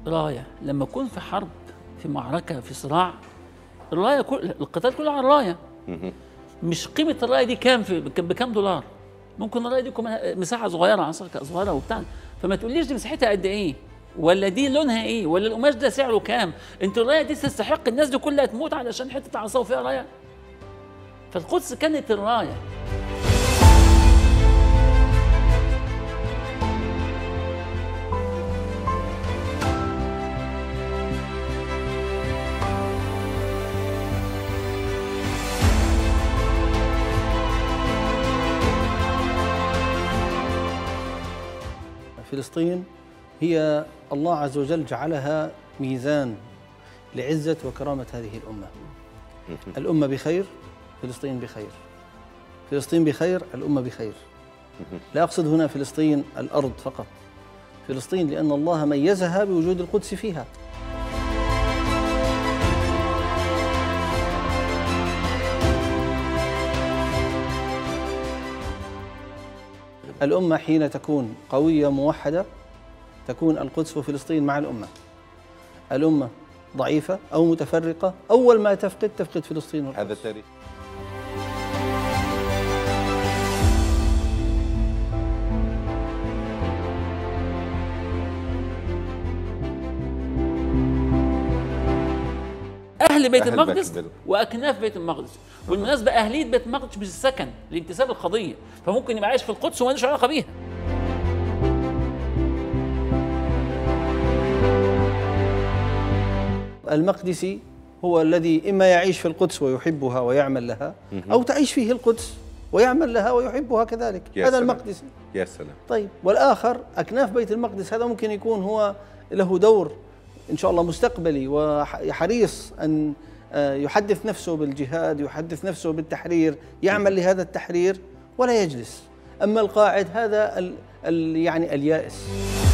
رايه لما اكون في حرب في معركه في صراع الرايه كل القتال كله على الرايه مش قيمه الرايه دي كام في بكام دولار ممكن الرايه دي تكون مساحه صغيره عصا صغيره وبتاع فما تقوليش دي مساحتها قد ايه ولا دي لونها ايه ولا القماش ده سعره كام انت الرايه دي تستحق الناس دي كلها تموت علشان حته عصا وفيها رايه فالقدس كانت الرايه فلسطين هي الله عز وجل جعلها ميزان لعزة وكرامة هذه الأمة الأمة بخير فلسطين بخير فلسطين بخير الأمة بخير لا أقصد هنا فلسطين الأرض فقط فلسطين لأن الله ميزها بوجود القدس فيها الأمة حين تكون قوية موحدة تكون القدس وفلسطين مع الأمة الأمة ضعيفة أو متفرقة أول ما تفقد تفقد فلسطين والقدس هذا التاريخ اهل بيت أهل المقدس بيت- واكناف بيت المقدس بالمناسبه اهليه بيت المقدس مش السكن لانتساب القضيه فممكن يبقى عايش في القدس وما علاقه بيها المقدسي هو الذي إما يعيش في القدس ويحبها ويعمل لها أو تعيش فيه القدس ويعمل لها ويحبها كذلك يا هذا سلام. المقدسي يا سلام طيب والآخر أكناف بيت المقدس هذا ممكن يكون هو له دور إن شاء الله مستقبلي وحريص أن آه، يحدث نفسه بالجهاد يحدث نفسه بالتحرير يعمل لهذا التحرير ولا يجلس أما القاعد هذا ال ال يعني اليائس